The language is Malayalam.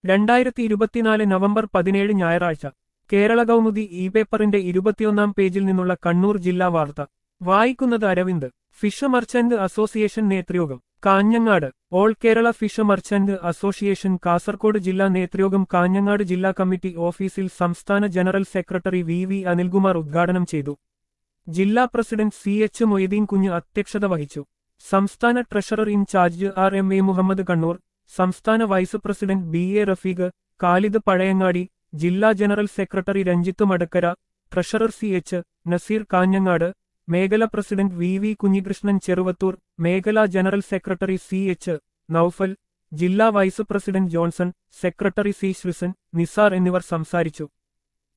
രണ്ടായിരത്തി ഇരുപത്തിനാല് നവംബർ പതിനേഴ് ഞായറാഴ്ച കേരള കൗമുദി ഇ പേപ്പറിന്റെ ഇരുപത്തിയൊന്നാം പേജിൽ നിന്നുള്ള കണ്ണൂർ ജില്ലാ വാർത്ത വായിക്കുന്നത് അരവിന്ദ് ഫിഷ് മർച്ചന്റ് അസോസിയേഷൻ നേതൃയോഗം Kanhangad all Kerala fish merchant association Kasaragod ജില്ലാ നേതൃയോഗം കാഞ്ഞങ്ങാട് ജില്ലാ കമ്മിറ്റി ഓഫീസിൽ സംസ്ഥാന general secretary V V Anilkumar ഉദ്ഘാടനം ചെയ്തു ജില്ലാ പ്രസിഡന്റ് സി എച്ച് മൊയ്തീൻ കുഞ്ഞ് അധ്യക്ഷത വഹിച്ചു സംസ്ഥാന treasurer incharge R M A Muhammad Kannur സംസ്ഥാന vice president B A Rafeeq Khalid Pazhayangadi ജില്ലാ general secretary Ranjith Madakkara treasurer C H Naseer Kanhangad മേഖല president V V Kunhikrishnan Cheruvathur മേഖലാ general secretary C H Noufal ജില്ലാ vice president Johnson secretary C Srisan Nisar എന്നിവർ സംസാരിച്ചു